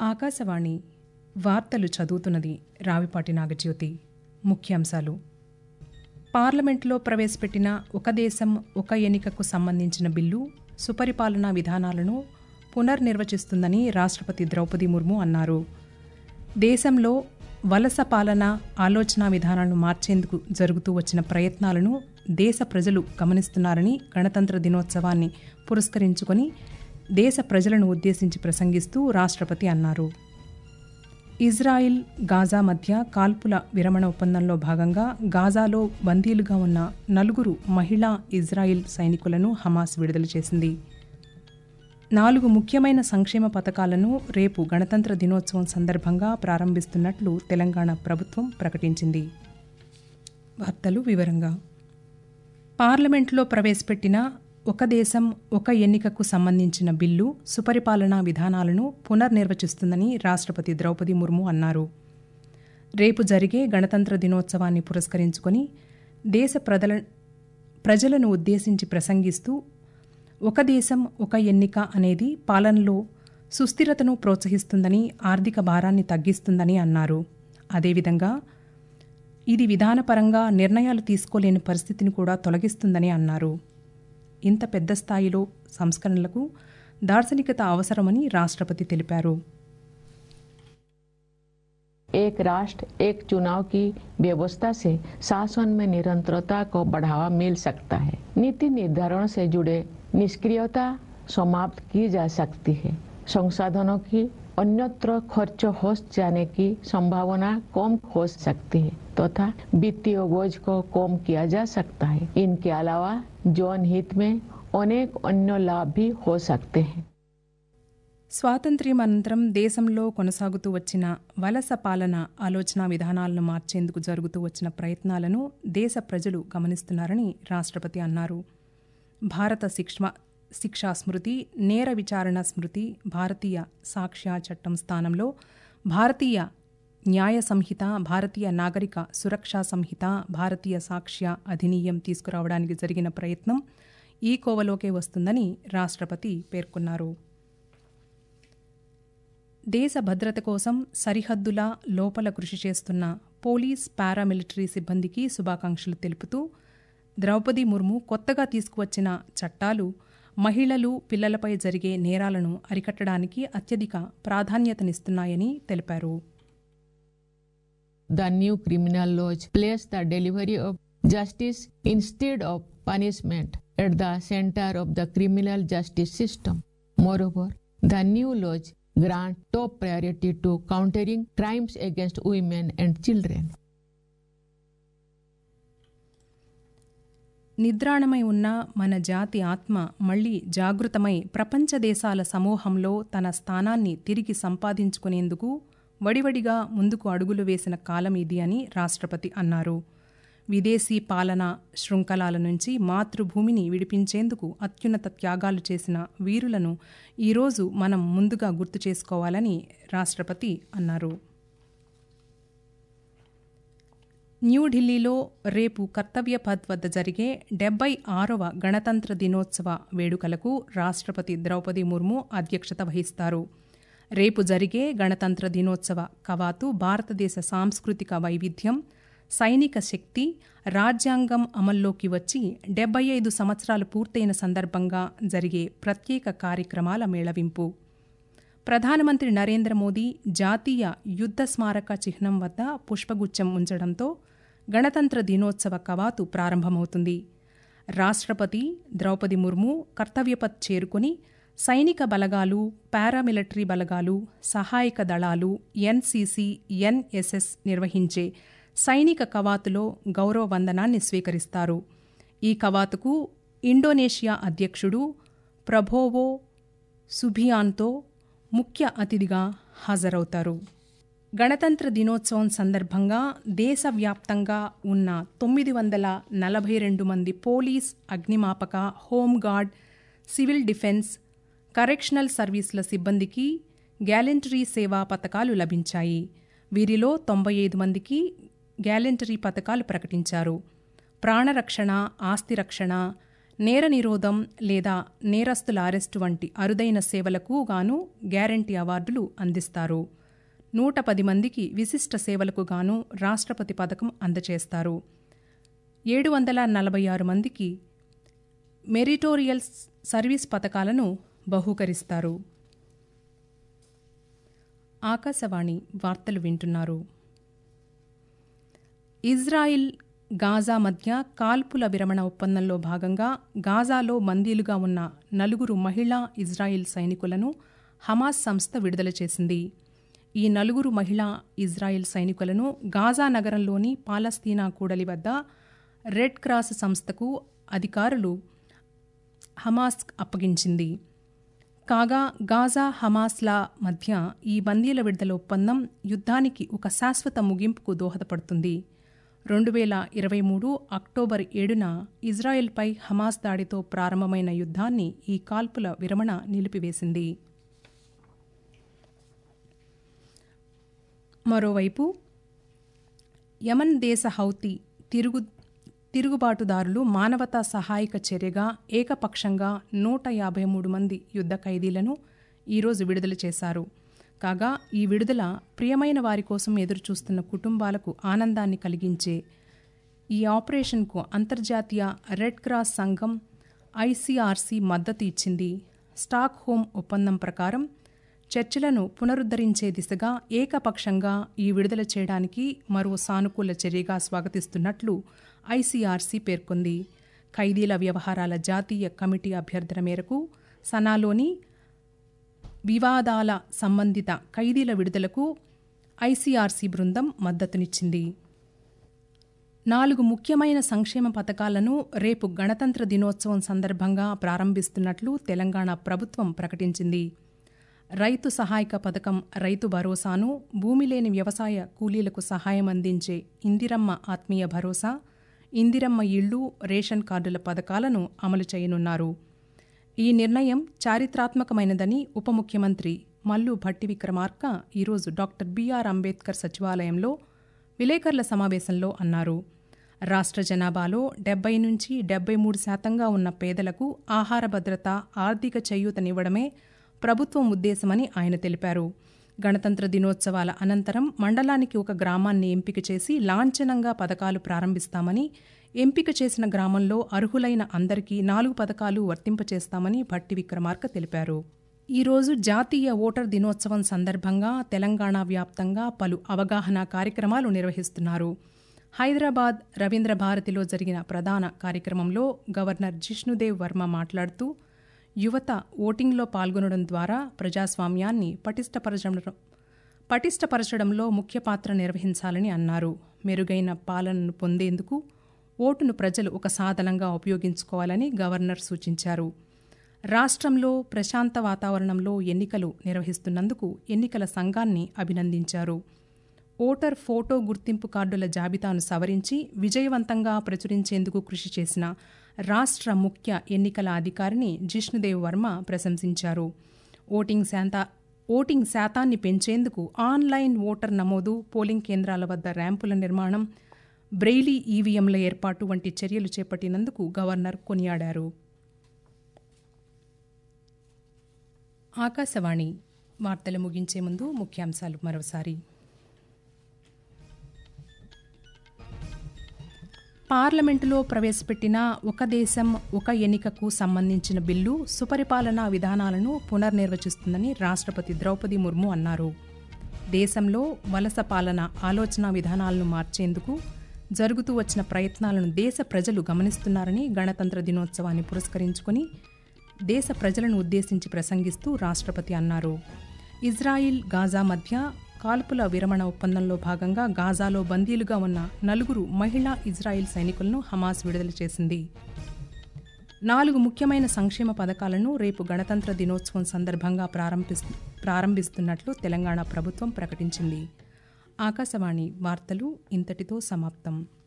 ఆకాశవాణి వార్తలు చదువుతున్నది రావిపాటి నాగజ్యోతి ముఖ్యాంశాలు పార్లమెంట్లో ప్రవేశపెట్టిన ఒక దేశం ఒక ఎన్నికకు సంబంధించిన బిల్లు సుపరిపాలనా విధానాలను పునర్నిర్వచిస్తుందని రాష్ట్రపతి ద్రౌపది ముర్ము అన్నారు దేశంలో వలస పాలన ఆలోచనా విధానాలను మార్చేందుకు జరుగుతూ వచ్చిన ప్రయత్నాలను దేశ ప్రజలు గమనిస్తున్నారని గణతంత్ర దినోత్సవాన్ని పురస్కరించుకొని దేశ ప్రజలను ఉద్దేశించి ప్రసంగిస్తూ రాష్ట్రపతి అన్నారు ఇజ్రాయిల్ గాజా మధ్య కాల్పుల విరమణ ఒప్పందంలో భాగంగా గాజాలో బందీలుగా ఉన్న నలుగురు మహిళా ఇజ్రాయిల్ సైనికులను హమాస్ విడుదల చేసింది నాలుగు ముఖ్యమైన సంక్షేమ పథకాలను రేపు గణతంత్ర దినోత్సవం సందర్భంగా ప్రారంభిస్తున్నట్లు తెలంగాణ ప్రభుత్వం ప్రకటించింది వార్తలు వివరంగా పార్లమెంట్లో ప్రవేశపెట్టిన ఒక దేశం ఒక ఎన్నికకు సంబంధించిన బిల్లు సుపరిపాలనా విధానాలను పునర్నిర్వచిస్తుందని రాష్ట్రపతి ద్రౌపది ముర్ము అన్నారు రేపు జరిగే గణతంత్ర దినోత్సవాన్ని పురస్కరించుకొని దేశ ప్రజల ప్రజలను ఉద్దేశించి ప్రసంగిస్తూ ఒక దేశం ఒక ఎన్నిక అనేది పాలనలో సుస్థిరతను ప్రోత్సహిస్తుందని ఆర్థిక భారాన్ని తగ్గిస్తుందని అన్నారు అదేవిధంగా ఇది విధానపరంగా నిర్ణయాలు తీసుకోలేని పరిస్థితిని కూడా తొలగిస్తుందని అన్నారు ఇంత పెద్ద స్థాయిలో సంస్కరణలకు దార్శనికత అవసరమని రాష్ట్రపతి తెలిపారు एक राष्ट्र एक चुनाव की व्यवस्था से शासन में निरंतरता को बढ़ावा मिल सकता है नीति निर्धारण से जुड़े निष्क्रियता समाप्त की जा सकती है संसाधनों की अन्यत्र खर्च हो जाने की संभावना कम हो सकती है तथा तो वित्तीय बोझ को कम किया जा सकता है इनके अलावा जौन हित में अनेक अन्य लाभ भी हो सकते हैं స్వాతంత్ర్యం అనంతరం దేశంలో కొనసాగుతూ వచ్చిన వలస పాలన ఆలోచన విధానాలను మార్చేందుకు జరుగుతూ వచ్చిన ప్రయత్నాలను దేశ ప్రజలు గమనిస్తున్నారని రాష్ట్రపతి అన్నారు భారత శిక్ష శిక్షా స్మృతి నేర విచారణ స్మృతి భారతీయ సాక్ష్య చట్టం స్థానంలో భారతీయ న్యాయ సంహిత భారతీయ నాగరిక సురక్షా సంహిత భారతీయ సాక్ష్య అధినియం తీసుకురావడానికి జరిగిన ప్రయత్నం ఈ కోవలోకే వస్తుందని రాష్ట్రపతి పేర్కొన్నారు దేశ భద్రత కోసం సరిహద్దుల లోపల కృషి చేస్తున్న పోలీస్ పారామిలిటరీ సిబ్బందికి శుభాకాంక్షలు తెలుపుతూ ద్రౌపది ముర్ము కొత్తగా తీసుకువచ్చిన చట్టాలు మహిళలు పిల్లలపై జరిగే నేరాలను అరికట్టడానికి అత్యధిక ప్రాధాన్యతనిస్తున్నాయని తెలిపారు The new criminal laws place the delivery of justice instead of punishment at the center of the criminal justice system. Moreover, the new laws grant top priority to countering crimes against women and children. నిద్రాణమై ఉన్న మన జాతి ఆత్మ మళ్లీ జాగృతమై ప్రపంచ దేశాల సమూహంలో తన స్థానాన్ని తిరిగి సంపాదించుకునేందుకు వడివడిగా ముందుకు అడుగులు వేసిన కాలం ఇది అని రాష్ట్రపతి అన్నారు విదేశీ పాలన శృంఖలాల నుంచి మాతృభూమిని విడిపించేందుకు అత్యున్నత త్యాగాలు చేసిన వీరులను ఈరోజు మనం ముందుగా గుర్తు చేసుకోవాలని రాష్ట్రపతి అన్నారు న్యూఢిల్లీలో రేపు కర్తవ్య పథ్ వద్ద జరిగే డెబ్బై ఆరవ గణతంత్ర దినోత్సవ వేడుకలకు రాష్ట్రపతి ద్రౌపది ముర్ము అధ్యక్షత వహిస్తారు రేపు జరిగే గణతంత్ర దినోత్సవ కవాతు భారతదేశ సాంస్కృతిక వైవిధ్యం సైనిక శక్తి రాజ్యాంగం అమల్లోకి వచ్చి డెబ్బై ఐదు సంవత్సరాలు పూర్తయిన సందర్భంగా జరిగే ప్రత్యేక కార్యక్రమాల మేళవింపు ప్రధానమంత్రి నరేంద్ర మోదీ జాతీయ యుద్ధ స్మారక చిహ్నం వద్ద పుష్పగుచ్చం ఉంచడంతో గణతంత్ర దినోత్సవ కవాతు ప్రారంభమవుతుంది రాష్ట్రపతి ద్రౌపది ముర్ము కర్తవ్యపథ్ చేరుకుని సైనిక బలగాలు పారామిలిటరీ బలగాలు సహాయక దళాలు ఎన్సీసీ ఎన్ఎస్ఎస్ నిర్వహించే సైనిక కవాతులో గౌరవ వందనాన్ని స్వీకరిస్తారు ఈ కవాతుకు ఇండోనేషియా అధ్యక్షుడు ప్రభోవో సుభియాన్తో ముఖ్య అతిథిగా హాజరవుతారు గణతంత్ర దినోత్సవం సందర్భంగా దేశవ్యాప్తంగా ఉన్న తొమ్మిది వందల నలభై రెండు మంది పోలీస్ అగ్నిమాపక హోంగార్డ్ సివిల్ డిఫెన్స్ కరెక్షనల్ సర్వీసుల సిబ్బందికి గ్యాలెంటరీ సేవా పథకాలు లభించాయి వీరిలో తొంభై ఐదు మందికి గ్యాలెంటరీ పథకాలు ప్రకటించారు ప్రాణరక్షణ ఆస్తి రక్షణ నేర నిరోధం లేదా నేరస్తుల అరెస్టు వంటి అరుదైన సేవలకు గాను గ్యారంటీ అవార్డులు అందిస్తారు నూట పది మందికి విశిష్ట సేవలకు గాను రాష్ట్రపతి పథకం అందజేస్తారు ఏడు వందల నలభై ఆరు మందికి మెరిటోరియల్ సర్వీస్ పథకాలను బహూకరిస్తారు ఆకాశవాణి వార్తలు వింటున్నారు ఇజ్రాయిల్ గాజా మధ్య కాల్పుల విరమణ ఒప్పందంలో భాగంగా గాజాలో బందీలుగా ఉన్న నలుగురు మహిళా ఇజ్రాయిల్ సైనికులను హమాస్ సంస్థ విడుదల చేసింది ఈ నలుగురు మహిళా ఇజ్రాయిల్ సైనికులను గాజా నగరంలోని పాలస్తీనా కూడలి వద్ద రెడ్ క్రాస్ సంస్థకు అధికారులు హమాస్ అప్పగించింది కాగా గాజా హమాస్ల మధ్య ఈ బందీల విడుదల ఒప్పందం యుద్ధానికి ఒక శాశ్వత ముగింపుకు దోహదపడుతుంది రెండు వేల ఇరవై మూడు అక్టోబర్ ఏడున ఇజ్రాయెల్పై హమాస్ దాడితో ప్రారంభమైన యుద్ధాన్ని ఈ కాల్పుల విరమణ నిలిపివేసింది మరోవైపు యమన్ దేశ హౌతీ తిరుగు తిరుగుబాటుదారులు మానవతా సహాయక చర్యగా ఏకపక్షంగా నూట యాభై మూడు మంది యుద్ధ ఖైదీలను ఈరోజు విడుదల చేశారు కాగా ఈ విడుదల ప్రియమైన వారి కోసం ఎదురుచూస్తున్న కుటుంబాలకు ఆనందాన్ని కలిగించే ఈ ఆపరేషన్కు అంతర్జాతీయ రెడ్ క్రాస్ సంఘం ఐసీఆర్సీ మద్దతు ఇచ్చింది స్టాక్ హోమ్ ఒప్పందం ప్రకారం చర్చలను పునరుద్ధరించే దిశగా ఏకపక్షంగా ఈ విడుదల చేయడానికి మరో సానుకూల చర్యగా స్వాగతిస్తున్నట్లు ఐసీఆర్సీ పేర్కొంది ఖైదీల వ్యవహారాల జాతీయ కమిటీ అభ్యర్థన మేరకు సనాలోని వివాదాల సంబంధిత ఖైదీల విడుదలకు ఐసీఆర్సీ బృందం మద్దతునిచ్చింది నాలుగు ముఖ్యమైన సంక్షేమ పథకాలను రేపు గణతంత్ర దినోత్సవం సందర్భంగా ప్రారంభిస్తున్నట్లు తెలంగాణ ప్రభుత్వం ప్రకటించింది రైతు సహాయక పథకం రైతు భరోసాను భూమి లేని వ్యవసాయ కూలీలకు సహాయం అందించే ఇందిరమ్మ ఆత్మీయ భరోసా ఇందిరమ్మ ఇళ్లు రేషన్ కార్డుల పథకాలను అమలు చేయనున్నారు ఈ నిర్ణయం చారిత్రాత్మకమైనదని ఉప ముఖ్యమంత్రి మల్లు భట్టి విక్రమార్క ఈరోజు డాక్టర్ బీఆర్ అంబేద్కర్ సచివాలయంలో విలేకరుల సమావేశంలో అన్నారు రాష్ట్ర జనాభాలో డెబ్బై నుంచి డెబ్బై మూడు శాతంగా ఉన్న పేదలకు ఆహార భద్రత ఆర్థిక చేయూతనివ్వడమే ప్రభుత్వం ఉద్దేశమని ఆయన తెలిపారు గణతంత్ర దినోత్సవాల అనంతరం మండలానికి ఒక గ్రామాన్ని ఎంపిక చేసి లాంఛనంగా పథకాలు ప్రారంభిస్తామని ఎంపిక చేసిన గ్రామంలో అర్హులైన అందరికీ నాలుగు పథకాలు వర్తింపచేస్తామని భట్టి విక్రమార్క తెలిపారు ఈరోజు జాతీయ ఓటర్ దినోత్సవం సందర్భంగా తెలంగాణ వ్యాప్తంగా పలు అవగాహన కార్యక్రమాలు నిర్వహిస్తున్నారు హైదరాబాద్ రవీంద్ర భారతిలో జరిగిన ప్రధాన కార్యక్రమంలో గవర్నర్ జిష్ణుదేవ్ వర్మ మాట్లాడుతూ యువత ఓటింగ్లో పాల్గొనడం ద్వారా ప్రజాస్వామ్యాన్ని పటిష్టపరచడం పటిష్టపరచడంలో ముఖ్య పాత్ర నిర్వహించాలని అన్నారు మెరుగైన పాలనను పొందేందుకు ఓటును ప్రజలు ఒక సాధనంగా ఉపయోగించుకోవాలని గవర్నర్ సూచించారు రాష్ట్రంలో ప్రశాంత వాతావరణంలో ఎన్నికలు నిర్వహిస్తున్నందుకు ఎన్నికల సంఘాన్ని అభినందించారు ఓటర్ ఫోటో గుర్తింపు కార్డుల జాబితాను సవరించి విజయవంతంగా ప్రచురించేందుకు కృషి చేసిన రాష్ట్ర ముఖ్య ఎన్నికల అధికారిని జిష్ణుదేవ్ వర్మ ప్రశంసించారు ఓటింగ్ శాంత ఓటింగ్ శాతాన్ని పెంచేందుకు ఆన్లైన్ ఓటర్ నమోదు పోలింగ్ కేంద్రాల వద్ద ర్యాంపుల నిర్మాణం బ్రెయిలీ ఈవీఎంల ఏర్పాటు వంటి చర్యలు చేపట్టినందుకు గవర్నర్ కొనియాడారు ఆకాశవాణి వార్తలు ముగించే ముందు ముఖ్యాంశాలు మరోసారి పార్లమెంటులో ప్రవేశపెట్టిన ఒక దేశం ఒక ఎన్నికకు సంబంధించిన బిల్లు సుపరిపాలనా విధానాలను పునర్నిర్వచిస్తుందని రాష్ట్రపతి ద్రౌపది ముర్ము అన్నారు దేశంలో వలస పాలన ఆలోచన విధానాలను మార్చేందుకు జరుగుతూ వచ్చిన ప్రయత్నాలను దేశ ప్రజలు గమనిస్తున్నారని గణతంత్ర దినోత్సవాన్ని పురస్కరించుకుని దేశ ప్రజలను ఉద్దేశించి ప్రసంగిస్తూ రాష్ట్రపతి అన్నారు ఇజ్రాయిల్ గాజా మధ్య కాల్పుల విరమణ ఒప్పందంలో భాగంగా గాజాలో బందీలుగా ఉన్న నలుగురు మహిళా ఇజ్రాయిల్ సైనికులను హమాస్ విడుదల చేసింది నాలుగు ముఖ్యమైన సంక్షేమ పథకాలను రేపు గణతంత్ర దినోత్సవం సందర్భంగా ప్రారంభిస్తు ప్రారంభిస్తున్నట్లు తెలంగాణ ప్రభుత్వం ప్రకటించింది ఆకాశవాణి వార్తలు ఇంతటితో సమాప్తం